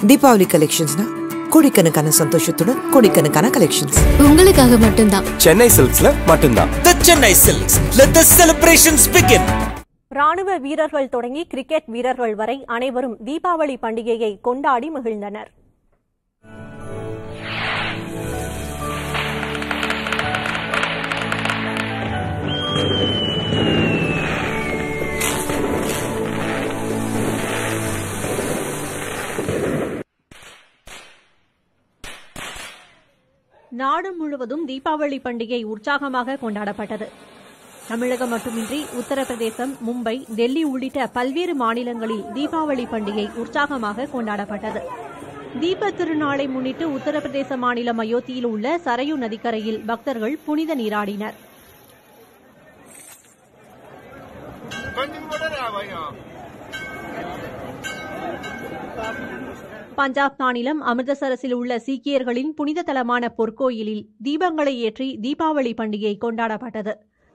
தீபாவளி கலெக்ஷன்ஸ்னா கோடிக்கணக்கான சந்தோஷத்துடன் கோடிக்கணக்கான கலெக்ஷன்ஸ் உங்களுக்காக மட்டும்தான் சென்னை சில்க்ஸ்ல மட்டும்தான் The Chennai Silks. Let the celebrations begin. ராணுவ வீரர்கள் தொடங்கி கிரிக்கெட் வீரர்கள் வரை அனைவரும் தீபாவளி பண்டிகையை கொண்டாடி மகிழ்ந்தனர் நாடு முழுவதும் தீபாவளி பண்டிகை உற்சாகமாக கொண்டாடப்பட்டது தமிழகம் மட்டுமின்றி உத்தரப்பிரதேசம் மும்பை டெல்லி உள்ளிட்ட பல்வேறு மாநிலங்களில் தீபாவளி பண்டிகை உற்சாகமாக கொண்டாடப்பட்டது தீப திருநாளை முன்னிட்டு உத்தரப்பிரதேச மாநிலம் அயோத்தியில் உள்ள சரையு நதிக்கரையில் பக்தர்கள் புனித நீராடினர் பஞ்சாப் மாநிலம் அமிர்தசரஸில் உள்ள சீக்கியர்களின் புனித தலமான பொற்கோயிலில் தீபங்களை ஏற்றி தீபாவளி பண்டிகை கொண்டாடப்பட்டது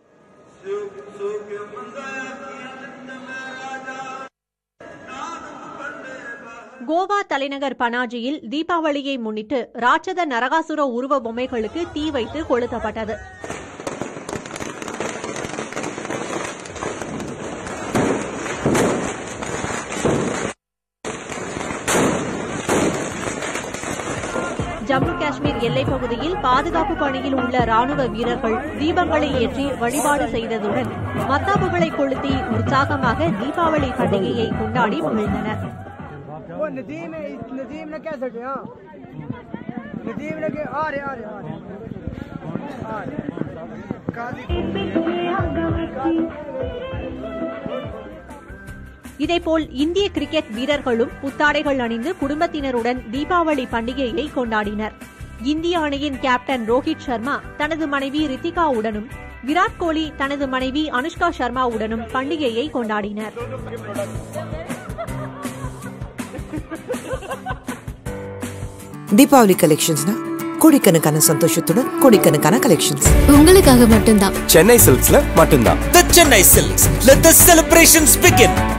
கோவா தலைநகர் பனாஜியில் தீபாவளியை முன்னிட்டு ராட்சத நரகாசுர உருவ பொம்மைகளுக்கு தீ வைத்து கொளுத்தப்பட்டது ஜம்மு காஷ்மீர் எல்லைப் பகுதியில் பாதுகாப்பு பணியில் உள்ள ராணுவ வீரர்கள் தீபங்களை ஏற்றி வழிபாடு செய்ததுடன் மத்தாப்புகளை கொளுத்தி உற்சாகமாக தீபாவளி பண்டிகையை கொண்டாடி மகிழ்ந்தனர் वो नदीम है इस नदीम ने क्या सके हाँ नदीम ने के आ रहे आ रहे आ रहे आ रहे काजी இதேபோல் இந்திய கிரிக்கெட் வீரர்களும் புத்தாடைகள் அணிந்து குடும்பத்தினருடன் தீபாவளி பண்டிகையை கொண்டாடினர் இந்திய அணியின் கேப்டன் ரோஹித் சர்மா தனது மனைவி ரித்திகாவுடனும் விராட் கோலி தனது மனைவி அனுஷ்கா சர்மாவுடனும் பண்டிகையை கொண்டாடினர் தீபாவளி கலெக்ஷன்ஸ்னா கோடிக்கணக்கான சந்தோஷத்துடன் கோடிக்கணக்கான கலெக்ஷன்ஸ் உங்களுக்காக மட்டும்தான் சென்னை சில்க்ஸ்ல மட்டும்தான் The Chennai Silks. Let the celebrations begin.